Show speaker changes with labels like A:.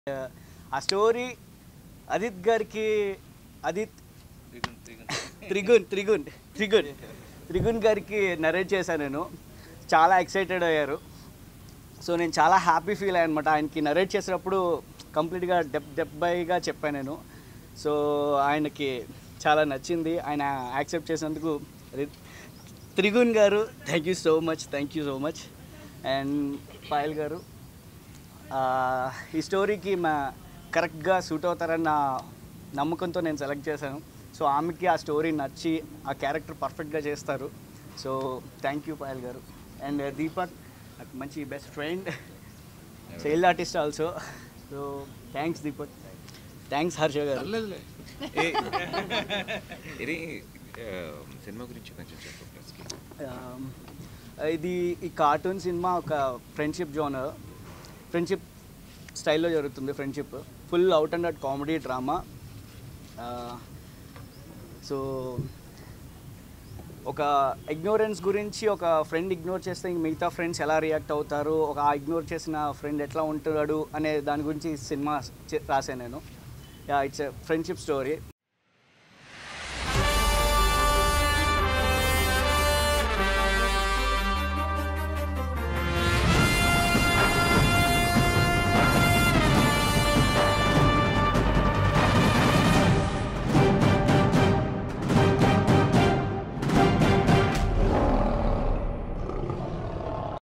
A: ఆ స్టోరీ అదిత్ గారికి అదిత్ త్రిగుణ్ త్రిగుణ్ త్రిగుణ్ త్రిగుణ్ గారికి నరేట్ చేశాను నేను చాలా ఎక్సైటెడ్ అయ్యారు సో నేను చాలా హ్యాపీ ఫీల్ అయ్యాను అనమాట ఆయనకి నరేట్ చేసేటప్పుడు కంప్లీట్గా డెప్ డెబ్బైగా చెప్పాను నేను సో ఆయనకి చాలా నచ్చింది ఆయన యాక్సెప్ట్ చేసినందుకు రి- Trigun garu thank you so much thank you so much and Payal garu ఆ, ఈ స్టోరీకి మా కరెక్ట్గా సూట్ అవుతారన్న నా నమ్మకంతో నేను సెలెక్ట్ చేశాను సో ఆమెకి ఆ స్టోరీ నచ్చి ఆ క్యారెక్టర్ పర్ఫెక్ట్గా చేస్తారు సో థ్యాంక్ యూ పాయల్ గారు అండ్ దీపక్ నాకు మంచి best friend child artist also so thanks Deepak thanks Harsha garu
B: ఏ, ఇది ఆ, సినిమా గురించి కొంచెం చెప్పు ప్లస్కి
A: Um, ఇది ఈ కార్టూన్ సినిమా ఒక ఫ్రెండ్షిప్ జోనర్ ఫ్రెండ్షిప్ స్టైల్లో జరుగుతుంది friendship full out and out comedy drama so ఒక ఇగ్నోరెన్స్ గురించి ఒక ఫ్రెండ్ ఇగ్నోర్ చేస్తే ఇంక మిగతా ఫ్రెండ్స్ ఎలా రియాక్ట్ అవుతారు ఒక ఆ ఇగ్నోర్ చేసిన ఫ్రెండ్ ఎట్లా ఉంటాడు అనే దాని గురించి ఈ సినిమా చే- రాశాను నేను ఇట్స్ ఫ్రెండ్షిప్ స్టోరీ